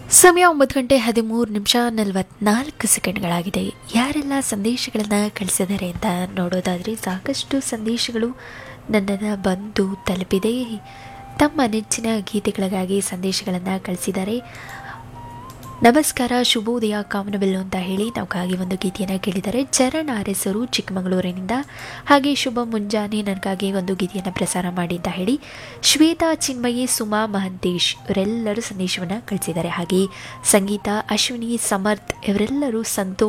ಸಮಯ ಒಂಬತ್ತು ಗಂಟೆ ಹದಿಮೂರು ನಿಮಿಷ ನಲವತ್ನಾಲ್ಕು ಸೆಕೆಂಡ್ಗಳಾಗಿದೆ ಯಾರೆಲ್ಲ ಸಂದೇಶಗಳನ್ನು ಕಳಿಸಿದ್ದಾರೆ ಅಂತ ನೋಡೋದಾದರೆ ಸಾಕಷ್ಟು ಸಂದೇಶಗಳು ನನ್ನನ್ನು ಬಂದು ತಲುಪಿದೆ ತಮ್ಮ ನೆಚ್ಚಿನ ಗೀತೆಗಳಿಗಾಗಿ ಸಂದೇಶಗಳನ್ನು ಕಳಿಸಿದ್ದಾರೆ ನಮಸ್ಕಾರ ಶುಭೋದಯ ಕಾಮನಬಿಲ್ಲು ಅಂತ ಹೇಳಿ ನಮಗಾಗಿ ಒಂದು ಗೀತೆಯನ್ನು ಕೇಳಿದ್ದಾರೆ ಚರಣ್ ಆರ್ ಎಸ್ ಅವರು ಚಿಕ್ಕಮಗಳೂರಿನಿಂದ ಹಾಗೆ ಶುಭ ಮುಂಜಾನೆ ನನಗಾಗಿ ಒಂದು ಗೀತೆಯನ್ನು ಪ್ರಸಾರ ಮಾಡಿ ಅಂತ ಹೇಳಿ ಶ್ವೇತಾ ಚಿನ್ಮಯಿ ಸುಮಾ ಮಹಂತೇಶ್ ಇವರೆಲ್ಲರೂ ಸಂದೇಶವನ್ನು ಕಳಿಸಿದ್ದಾರೆ ಹಾಗೆ ಸಂಗೀತ ಅಶ್ವಿನಿ ಸಮರ್ಥ್ ಇವರೆಲ್ಲರೂ ಸಂತೋಷ್